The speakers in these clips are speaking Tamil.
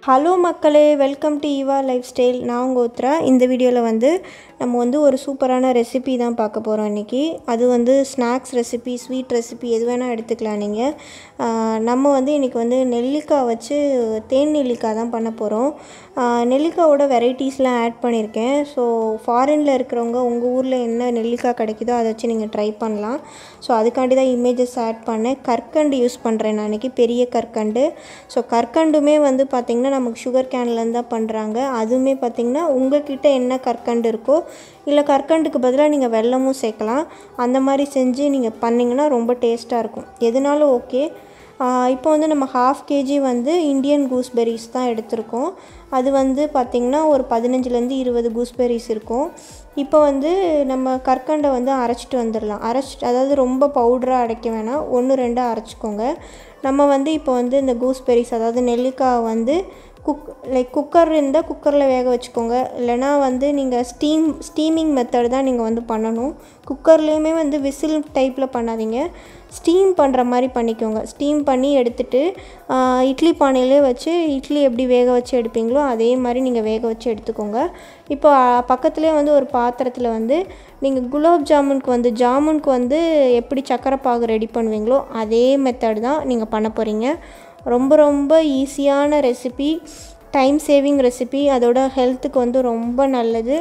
ஹலோ மக்களே welcome to Eva lifestyle நான் உங்கள் உத்ரா இந்த வீடியோவில் வந்து நம்ம வந்து ஒரு சூப்பரான ரெசிபி தான் பார்க்க போகிறோம் இன்றைக்கி அது வந்து ஸ்நாக்ஸ் ரெசிபி ஸ்வீட் ரெசிபி எது வேணால் எடுத்துக்கலாம் நீங்கள் ஆஹ் நம்ம வந்து இன்றைக்கி வந்து நெல்லிக்காய் வச்சு தேன் நெல்லிக்காய் தான் பண்ண போகிறோம் நெல்லிக்காயோட வெரைட்டிஸ்லாம் ஆட் பண்ணியிருக்கேன் ஸோ ஃபாரினில் இருக்கிறவங்க உங்கள் ஊரில் என்ன நெல்லிக்காய் கிடைக்குதோ அதை வச்சு நீங்கள் ட்ரை பண்ணலாம் ஸோ அதுக்காண்டி தான் இமேஜஸ் ஆட் பண்ணேன் கற்கண்டு யூஸ் பண்ணுறேன் நான் இன்றைக்கி பெரிய கற்கண்டு ஸோ கற்கண்டுமே வந்து பார்த்திங்கன்னா நமக்கு சுகர் கேன்லேருந்து தான் பண்ணுறாங்க அதுவுமே பார்த்திங்கன்னா உங்ககிட்ட என்ன கற்கண்டு இருக்கோ இல்லை கற்கண்டுக்கு பதிலாக நீங்கள் வெல்லமும் சேர்க்கலாம் அந்த மாதிரி செஞ்சு நீங்கள் பண்ணிங்கன்னா ரொம்ப டேஸ்ட்டாக இருக்கும் எதுனாலும் ஓகே இப்போ வந்து நம்ம ஹாஃப் கேஜி வந்து இந்தியன் கூஸ்பெரிஸ் தான் எடுத்திருக்கோம் அது வந்து பார்த்திங்கன்னா ஒரு பதினஞ்சுலேருந்து இருபது கூஸ்பெரிஸ் இருக்கும் இப்போ வந்து நம்ம கற்கண்டை வந்து அரைச்சிட்டு வந்துடலாம் அரைச்சிட்டு அதாவது ரொம்ப பவுடராக அரைக்க வேணாம் ஒன்று ரெண்டாக அரைச்சிக்கோங்க நம்ம வந்து இப்போ வந்து இந்த கூஸ்பெரிஸ் அதாவது நெல்லிக்காய் வந்து குக் லைக் குக்கர் இருந்தால் குக்கரில் வேக வச்சுக்கோங்க இல்லைனா வந்து நீங்கள் ஸ்டீம் ஸ்டீமிங் மெத்தட் தான் நீங்கள் வந்து பண்ணணும் குக்கர்லேயுமே வந்து விசில் டைப்பில் பண்ணாதீங்க ஸ்டீம் பண்ணுற மாதிரி பண்ணிக்கோங்க ஸ்டீம் பண்ணி எடுத்துட்டு ஆஹ், இட்லி பானையிலே வச்சு இட்லி எப்படி வேக வச்சு எடுப்பீங்களோ அதே மாதிரி நீங்கள் வேக வச்சு எடுத்துக்கோங்க இப்போ பக்கத்துலேயே வந்து ஒரு பாத்திரத்தில் வந்து நீங்கள் குலாப் ஜாமுனுக்கு வந்து ஜாமுனுக்கு வந்து எப்படி சக்கரை பாகு ரெடி பண்ணுவீங்களோ அதே மெத்தட் தான் நீங்கள் பண்ண போகிறீங்க ரொம்ப ரொம்ப ஈஸியான ரெசிபி டைம் சேவிங் ரெசிபி அதோட ஹெல்த்துக்கு வந்து ரொம்ப நல்லது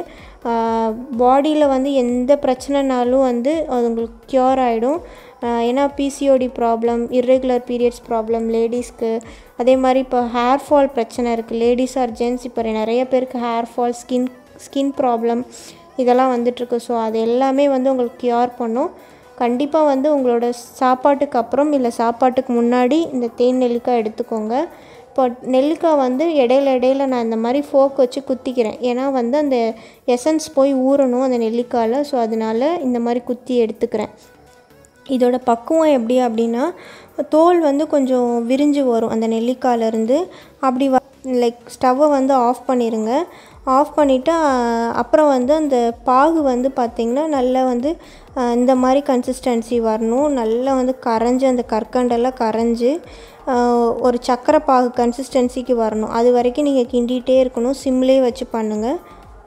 பாடியில் வந்து எந்த பிரச்சனைனாலும் வந்து அது உங்களுக்கு க்யூர் ஆகிடும் ஏன்னா PCOD problem irregular periods problem லேடிஸ்க்கு அதே மாதிரி இப்போ ஹேர் ஃபால் பிரச்சனை இருக்குது லேடிஸ் ஆர் ஜென்ஸ் இப்போ நிறைய பேருக்கு hair fall skin skin problem இதெல்லாம் வந்துட்டுருக்கு ஸோ அது எல்லாமே வந்து உங்களுக்கு க்யூர் பண்ணும் கண்டிப்பாக வந்து உங்களோட சாப்பாட்டுக்கு அப்புறம் இல்லை சாப்பாட்டுக்கு முன்னாடி இந்த தேன் நெல்லிக்காய் எடுத்துக்கோங்க இப்போ நெல்லிக்காய் வந்து இடையில இடையில நான் இந்த மாதிரி ஃபோக் வச்சு குத்திக்கிறேன் ஏன்னா வந்து அந்த எசன்ஸ் போய் ஊறணும் அந்த நெல்லிக்காயில் ஸோ அதனால இந்த மாதிரி குத்தி எடுத்துக்கிறேன் இதோட பக்குவம் எப்படி அப்படின்னா தோல் வந்து கொஞ்சம் விரிஞ்சு வரும் அந்த நெல்லிக்காயிலேருந்து அப்படி வ லைக் ஸ்டவ்வை வந்து ஆஃப் பண்ணிடுங்க ஆஃப் பண்ணிவிட்டு அப்புறம் வந்து அந்த பாகு வந்து பார்த்திங்கன்னா நல்லா வந்து அஹ், இந்த மாதிரி கன்சிஸ்டன்சி வரணும் நல்லா வந்து கரைஞ்சி அந்த கற்கண்டெல்லாம் கரைஞ்சி அஹ், ஒரு சக்கரை பாகு கன்சிஸ்டன்சிக்கு வரணும் அது வரைக்கும் நீங்கள் கிண்டிகிட்டே இருக்கணும் சிம்லேயே வச்சு பண்ணுங்கள்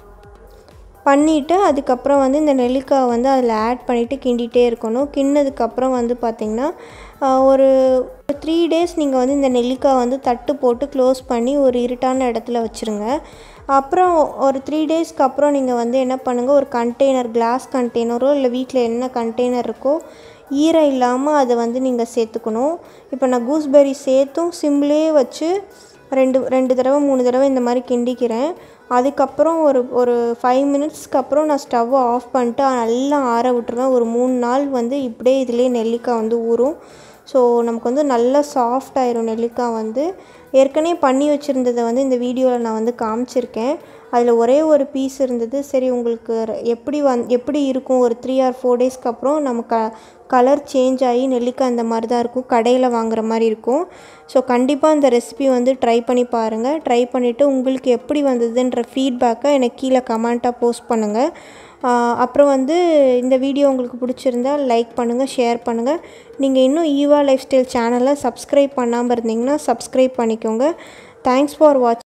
பண்ணிவிட்டு அதுக்கப்புறம் வந்து இந்த நெல்லிக்காய் வந்து அதில் ஆட் பண்ணிவிட்டு கிண்டிகிட்டே இருக்கணும் கிண்ணதுக்கப்புறம் வந்து பார்த்திங்கன்னா ஆஹ், ஒரு த்ரீ டேஸ் நீங்கள் வந்து இந்த நெல்லிக்காய் வந்து தட்டு போட்டு க்ளோஸ் பண்ணி ஒரு இருட்டான இடத்துல வச்சுருங்க அப்புறம் ஒரு த்ரீ டேஸ்க்கு அப்புறம் நீங்கள் வந்து என்ன பண்ணுங்கள் ஒரு கண்டெய்னர் கிளாஸ் கண்டெய்னரோ இல்லை வீட்டில் என்ன கண்டெய்னர் இருக்கோ ஈரம் இல்லாமல் அதை வந்து நீங்கள் சேர்த்துக்கணும் இப்போ நான் கூஸ்பெரி சேர்த்தும் சிம்லேயே வச்சு ரெண்டு ரெண்டு தடவை மூணு தடவை இந்த மாதிரி கிண்டிக்கிறேன் அதுக்கப்புறம் ஒரு ஒரு ஃபைவ் மினிட்ஸ்க்கு அப்புறம் நான் ஸ்டவ்வை ஆஃப் பண்ணிட்டு நல்லா ஆற விட்டுருவேன் ஒரு மூணு நாள் வந்து இப்படியே இதுலேயே நெல்லிக்காய் வந்து ஊறும் ஸோ நமக்கு வந்து நல்லா சாஃப்ட் ஆயிரும் நெல்லிக்காய் வந்து ஏற்கனவே பண்ணி வச்சுருந்ததை வந்து இந்த வீடியோவில் நான் வந்து காமிச்சிருக்கேன் அதில் ஒரே ஒரு பீஸ் இருந்தது சரி உங்களுக்கு ர- எப்படி வந் எப்படி இருக்கும் ஒரு த்ரீ ஆர் ஃபோர் டேஸ்க்கு அப்புறம் நம்ம க கலர் சேஞ்ச் ஆகி நெல்லிக்காய் இந்த மாதிரி தான் இருக்கும் கடையில் வாங்குற மாதிரி இருக்கும் ஸோ கண்டிப்பாக இந்த ரெசிபி வந்து ட்ரை பண்ணி பாருங்கள் ட்ரை பண்ணிவிட்டு உங்களுக்கு எப்படி வந்ததுன்ற ஃபீட்பேக்கை எனக்கு கீழே கமெண்ட்டாக போஸ்ட் பண்ணுங்கள் ஆஹ் அப்புறம் வந்து இந்த வீடியோ உங்களுக்கு பிடிச்சிருந்தா லைக் பண்ணுங்கள் ஷேர் பண்ணுங்கள் நீங்கள் இன்னும் ஈவா லைஃப் ஸ்டைல் சேனலை சப்ஸ்கிரைப் பண்ணாமல் இருந்தீங்கன்னா சப்ஸ்கிரைப் பண்ணிக்கோங்க தேங்க்ஸ் ஃபார் வாட்ச்